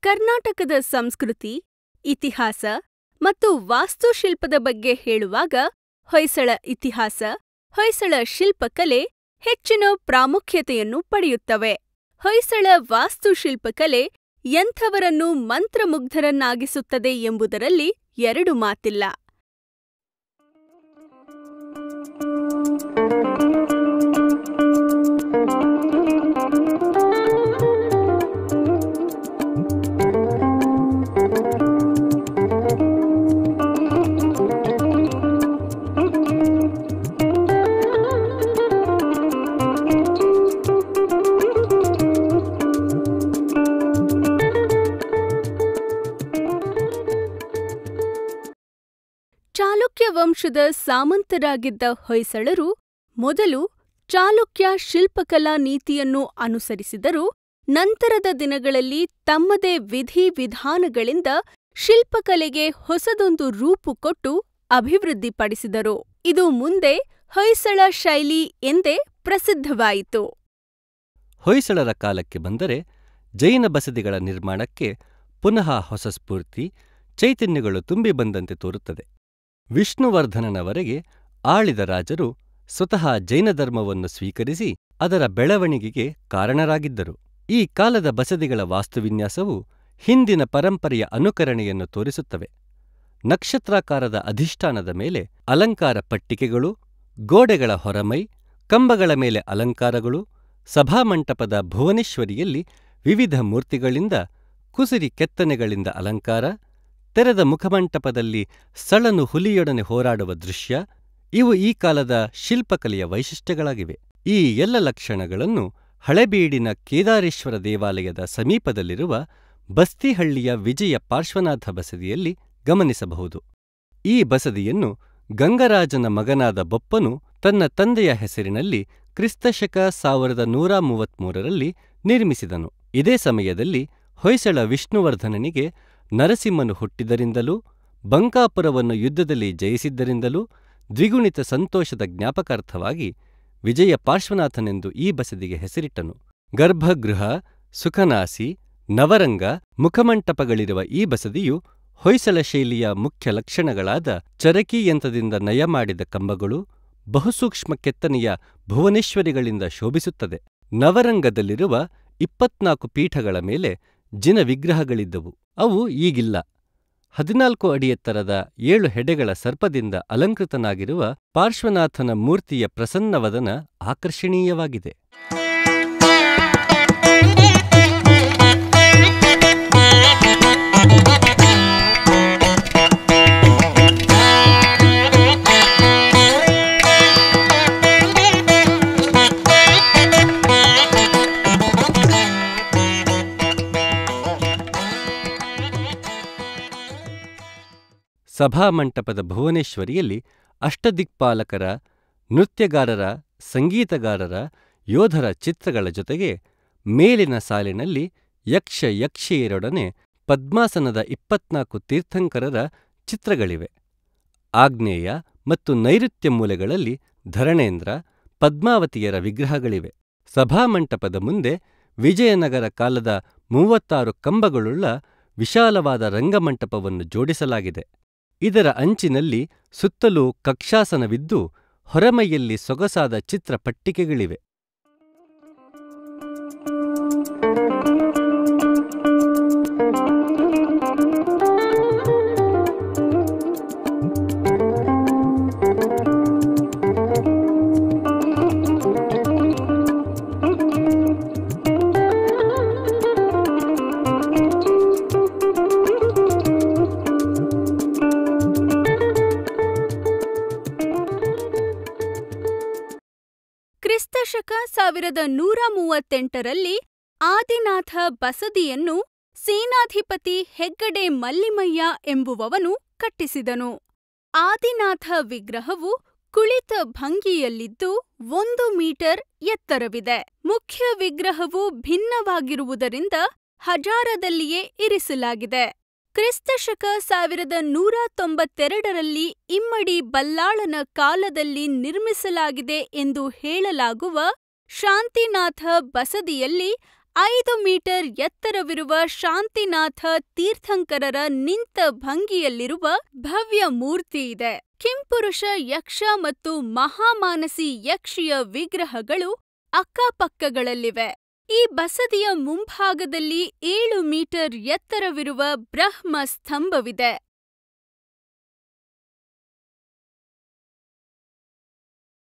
ಕರ್ನಾಟಕದ ಸಂಸ್ಕೃತಿ ಇತಿಹಾಸ ಮತ್ತು ವಾಸ್ತುಶಿಲ್ಪದ ಬಗ್ಗೆ ಹೇಳುವಾಗ ಹೊಯ್ಸಳ ಇತಿಹಾಸ ಹೊಯ್ಸಳ ಶಿಲ್ಪಕಲೆ ಹೆಚ್ಚಿನ ಪ್ರಾಮುಖ್ಯತೆಯನ್ನು ಪಡೆಯುತ್ತವೆ ಹೊಯ್ಸಳ ವಾಸ್ತುಶಿಲ್ಪಕಲೆ ಎಂಥವರನ್ನೂ ಮಂತ್ರಮುಗ್ಧರನ್ನಾಗಿಸುತ್ತದೆ ಎಂಬುದರಲ್ಲಿ ಎರಡು ಮಾತಿಲ್ಲ ಚಾಲುಕ್ಯ ವಂಶದ ಸಾಮಂತರಾಗಿದ್ದ ಹೊಯ್ಸಳರು ಮೊದಲು ಚಾಲುಕ್ಯ ಶಿಲ್ಪಕಲಾ ನೀತಿಯನ್ನು ಅನುಸರಿಸಿದರೂ ನಂತರದ ದಿನಗಳಲ್ಲಿ ತಮ್ಮದೇ ವಿಧಿ ವಿಧಾನಗಳಿಂದ ಶಿಲ್ಪಕಲೆಗೆ ಹೊಸದೊಂದು ರೂಪು ಕೊಟ್ಟು ಅಭಿವೃದ್ಧಿಪಡಿಸಿದರು ಇದು ಮುಂದೆ ಹೊಯ್ಸಳ ಶೈಲಿ ಎಂದೇ ಪ್ರಸಿದ್ಧವಾಯಿತು ಹೊಯ್ಸಳರ ಕಾಲಕ್ಕೆ ಬಂದರೆ ಜೈನ ಬಸದಿಗಳ ನಿರ್ಮಾಣಕ್ಕೆ ಪುನಃ ಹೊಸ ಸ್ಫೂರ್ತಿ ಚೈತನ್ಯಗಳು ತುಂಬಿ ಬಂದಂತೆ ತೋರುತ್ತದೆ ವಿಷ್ಣುವರ್ಧನನವರೆಗೆ ಆಳಿದ ರಾಜರು ಸ್ವತಃ ಜೈನ ಧರ್ಮವನ್ನು ಸ್ವೀಕರಿಸಿ ಅದರ ಬೆಳವಣಿಗೆಗೆ ಕಾರಣರಾಗಿದ್ದರು ಈ ಕಾಲದ ಬಸದಿಗಳ ವಾಸ್ತುವಿನ್ಯಾಸವು ಹಿಂದಿನ ಪರಂಪರೆಯ ಅನುಕರಣೆಯನ್ನು ತೋರಿಸುತ್ತವೆ ನಕ್ಷತ್ರಾಕಾರದ ಅಧಿಷ್ಠಾನದ ಮೇಲೆ ಅಲಂಕಾರ ಪಟ್ಟಿಕೆಗಳು ಗೋಡೆಗಳ ಹೊರಮೈ ಕಂಬಗಳ ಮೇಲೆ ಅಲಂಕಾರಗಳು ಸಭಾಮಂಟಪದ ಭುವನೇಶ್ವರಿಯಲ್ಲಿ ವಿವಿಧ ಮೂರ್ತಿಗಳಿಂದ ಕುಸಿರಿ ಕೆತ್ತನೆಗಳಿಂದ ಅಲಂಕಾರ ತೆರೆದ ಮುಖಮಂಟಪದಲ್ಲಿ ಸಳನು ಹುಲಿಯೊಡನೆ ಹೋರಾಡುವ ದೃಶ್ಯ ಇವು ಈ ಕಾಲದ ಶಿಲ್ಪಕಲೆಯ ವೈಶಿಷ್ಟ್ಯಗಳಾಗಿವೆ ಈ ಎಲ್ಲ ಲಕ್ಷಣಗಳನ್ನು ಹಳೆಬೀಡಿನ ಕೇದಾರೇಶ್ವರ ದೇವಾಲಯದ ಸಮೀಪದಲ್ಲಿರುವ ಬಸ್ತಿಹಳ್ಳಿಯ ವಿಜಯ ಪಾರ್ಶ್ವನಾಥ ಬಸದಿಯಲ್ಲಿ ಗಮನಿಸಬಹುದು ಈ ಬಸದಿಯನ್ನು ಗಂಗರಾಜನ ಮಗನಾದ ಬೊಪ್ಪನು ತನ್ನ ತಂದೆಯ ಹೆಸರಿನಲ್ಲಿ ಕ್ರಿಸ್ತಶಕ ಸಾವಿರದ ನೂರ ಮೂವತ್ಮೂರರಲ್ಲಿ ನಿರ್ಮಿಸಿದನು ಇದೇ ಸಮಯದಲ್ಲಿ ಹೊಯ್ಸಳ ವಿಷ್ಣುವರ್ಧನನಿಗೆ ನರಸಿಂಹನು ಹುಟ್ಟಿದರಿಂದಲೂ ಬಂಕಾಪುರವನ್ನು ಯುದ್ಧದಲ್ಲಿ ಜಯಿಸಿದ್ದರಿಂದಲೂ ದ್ವಿಗುಣಿತ ಸಂತೋಷದ ಜ್ಞಾಪಕಾರ್ಥವಾಗಿ ವಿಜಯ ಪಾರ್ಶ್ವನಾಥನೆಂದು ಈ ಬಸದಿಗೆ ಹೆಸರಿಟ್ಟನು ಗರ್ಭಗೃಹ ಸುಖನಾಸಿ ನವರಂಗ ಮುಖಮಂಟಪಗಳಿರುವ ಈ ಬಸದಿಯು ಹೊಯ್ಸಳ ಶೈಲಿಯ ಮುಖ್ಯ ಲಕ್ಷಣಗಳಾದ ಚರಕೀಯಂತ್ರದಿಂದ ನಯ ಮಾಡಿದ ಕಂಬಗಳು ಬಹುಸೂಕ್ಷ್ಮ ಕೆತ್ತನೆಯ ಭುವನೇಶ್ವರಿಗಳಿಂದ ಶೋಭಿಸುತ್ತದೆ ನವರಂಗದಲ್ಲಿರುವ ಇಪ್ಪತ್ನಾಲ್ಕು ಪೀಠಗಳ ಮೇಲೆ ಜಿನ ವಿಗ್ರಹಗಳಿದ್ದವು ಅವು ಈಗಿಲ್ಲ ಹದಿನಾಲ್ಕು ಅಡಿ ಎತ್ತರದ ಏಳು ಹೆಡೆಗಳ ಸರ್ಪದಿಂದ ಅಲಂಕೃತನಾಗಿರುವ ಪಾರ್ಶ್ವನಾಥನ ಮೂರ್ತಿಯ ಪ್ರಸನ್ನವದನ ಆಕರ್ಷಣೀಯವಾಗಿದೆ ಸಭಾಮಂಟಪದ ಭುವನೇಶ್ವರಿಯಲ್ಲಿ ಅಷ್ಟದಿಕ್ಪಾಲಕರ ನೃತ್ಯಗಾರರ ಸಂಗೀತಗಾರರ ಯೋಧರ ಚಿತ್ರಗಳ ಜೊತೆಗೆ ಮೇಲಿನ ಸಾಲಿನಲ್ಲಿ ಯಕ್ಷ ಯಕ್ಷಿಯರೊಡನೆ ಪದ್ಮಾಸನದ ಇಪ್ಪತ್ನಾಲ್ಕು ತೀರ್ಥಂಕರರ ಚಿತ್ರಗಳಿವೆ ಆಗ್ನೇಯ ಮತ್ತು ನೈಋತ್ಯ ಮೂಲೆಗಳಲ್ಲಿ ಧರಣೇಂದ್ರ ಪದ್ಮಾವತಿಯರ ವಿಗ್ರಹಗಳಿವೆ ಸಭಾಮಂಟಪದ ಮುಂದೆ ವಿಜಯನಗರ ಕಾಲದ ಮೂವತ್ತಾರು ಕಂಬಗಳುಳ್ಳ ವಿಶಾಲವಾದ ರಂಗಮಂಟಪವನ್ನು ಜೋಡಿಸಲಾಗಿದೆ ಇದರ ಅಂಚಿನಲ್ಲಿ ಸುತ್ತಲೂ ಕಕ್ಷಾಸನವಿದ್ದು ಹೊರಮೈಯಲ್ಲಿ ಸೊಗಸಾದ ಚಿತ್ರ ಪಟ್ಟಿಕೆಗಳಿವೆ ಕ್ರಿಸ್ತಶಕ ಸಾವಿರದ ನೂರ ಮೂವತ್ತೆಂಟರಲ್ಲಿ ಆದಿನಾಥ ಬಸದಿಯನ್ನು ಸೇನಾಧಿಪತಿ ಹೆಗ್ಗಡೆ ಮಲ್ಲಿಮಯ್ಯ ಎಂಬುವವನು ಕಟ್ಟಿಸಿದನು ಆದಿನಾಥ ವಿಗ್ರಹವು ಕುಳಿತ ಭಂಗಿಯಲ್ಲಿದ್ದು ಒಂದು ಮೀಟರ್ ಎತ್ತರವಿದೆ ಮುಖ್ಯ ವಿಗ್ರಹವು ಭಿನ್ನವಾಗಿರುವುದರಿಂದ ಹಜಾರದಲ್ಲಿಯೇ ಇರಿಸಲಾಗಿದೆ ಕ್ರಿಸ್ತಶಕ ಸಾವಿರದ ನೂರ ತೊಂಬತ್ತೆರಡರಲ್ಲಿ ಇಮ್ಮಡಿ ಬಲ್ಲಾಳನ ಕಾಲದಲ್ಲಿ ನಿರ್ಮಿಸಲಾಗಿದೆ ಎಂದು ಹೇಳಲಾಗುವ ಶಾಂತಿನಾಥ ಬಸದಿಯಲ್ಲಿ ಐದು ಮೀಟರ್ ಎತ್ತರವಿರುವ ಶಾಂತಿನಾಥ ತೀರ್ಥಂಕರರ ನಿಂತ ಭಂಗಿಯಲ್ಲಿರುವ ಭವ್ಯ ಮೂರ್ತಿ ಇದೆ ಕಿಂಪುರುಷ ಯಕ್ಷ ಮತ್ತು ಮಹಾಮಾನಸಿ ಯಕ್ಷಿಯ ವಿಗ್ರಹಗಳು ಅಕ್ಕಪಕ್ಕಗಳಲ್ಲಿವೆ ಈ ಬಸದಿಯ ಮುಂಭಾಗದಲ್ಲಿ ಏಳು ಮೀಟರ್ ಎತ್ತರವಿರುವ ಬ್ರಹ್ಮ ಸ್ತಂಭವಿದೆ